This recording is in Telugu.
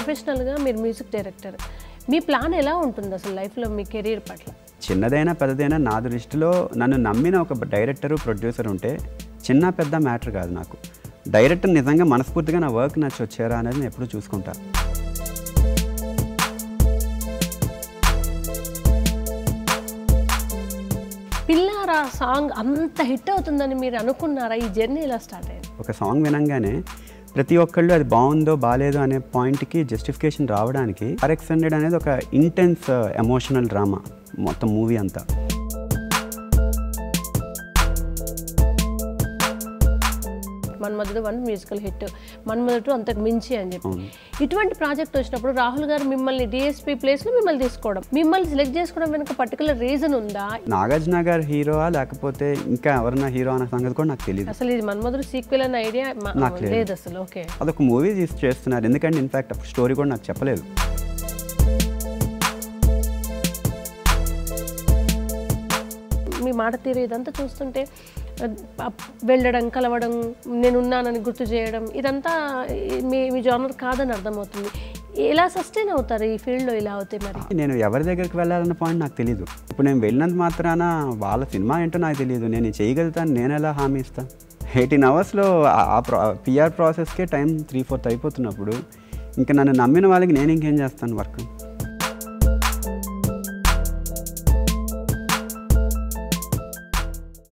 ప్రొఫెషనల్గా మీరు మ్యూజిక్ డైరెక్టర్ మీ ప్లాన్ ఎలా ఉంటుంది అసలు లైఫ్లో మీ కెరీర్ పట్ల చిన్నదైనా పెద్దదైనా నా దృష్టిలో నన్ను నమ్మిన ఒక డైరెక్టరు ప్రొడ్యూసర్ ఉంటే చిన్న పెద్ద మ్యాటర్ కాదు నాకు డైరెక్టర్ నిజంగా మనస్ఫూర్తిగా నా వర్క్ నచ్చి వచ్చారా అనేది నేను ఎప్పుడూ చూసుకుంటా పిల్లారా సాంగ్ అంత హిట్ అవుతుందని మీరు అనుకున్నారా ఈ జర్నీ ఎలా స్టార్ట్ అయింది ఒక సాంగ్ వినంగానే ప్రతి ఒక్కళ్ళు అది బాగుందో బాగాలేదో అనే పాయింట్కి జస్టిఫికేషన్ రావడానికి ఆర్ఎక్స్ హండ్రెడ్ అనేది ఒక ఇంటెన్స్ ఎమోషనల్ డ్రామా మొత్తం మూవీ అంతా Manmadhudu one musical hit Manmadhudu అంతకు మించి అని చెప్పి అవును. ఇటువంటి ప్రాజెక్ట్ వచ్చినప్పుడు రాహుల్ గారు మిమ్మల్ని డిఎస్పీ ప్లేస్లో మిమ్మల్ని తీసుకోవడం మిమ్మల్ని సెలెక్ట్ చేసుకోవడం వెనుక పర్టికులర్ రీజన్ ఉందా నాగార్జున గారు హీరోవా లేకపోతే ఇంకా ఎవరైనా హీరో అన్న సంగతి కూడా నాకు తెలియదు అసలు ఇది మన్మధుడు సీక్వెల్ అన్న ఐడియా నాకు లేదు. లేదు అసలు ఓకే అదొక మూవీ తీసి చేస్తున్నారు ఎందుకంటే ఇన్ఫాక్ట్ స్టోరీ కూడా నాకు చెప్పలేదు మీ మాట తీరు ఇదంతా చూస్తుంటే ఆ, వెళ్ళడం కలవడం నేనున్నానని గుర్తు చేయడం ఇదంతా మీ మీ జానర్ కాదని అర్థమవుతుంది ఎలా సస్టైన్ అవుతారు ఈ ఫీల్డ్లో ఇలా అవుతే మరి నేను ఎవరి దగ్గరికి వెళ్ళాలన్న పాయింట్ నాకు తెలియదు ఇప్పుడు నేను వెళ్ళినంత మాత్రాన వాళ్ళ సినిమా ఏంటో నాకు తెలియదు నేను ఇది చేయగలుగుతాను నేను ఎలా హామీ ఇస్తాను ఎయిటీన్ అవర్స్లో ఆ పిఆర్ ప్రాసెస్కే టైం త్రీ ఫోర్త్ అయిపోతున్నప్పుడు ఇంకా నన్ను నమ్మిన వాళ్ళకి నేను ఇంకేం చేస్తాను వర్క్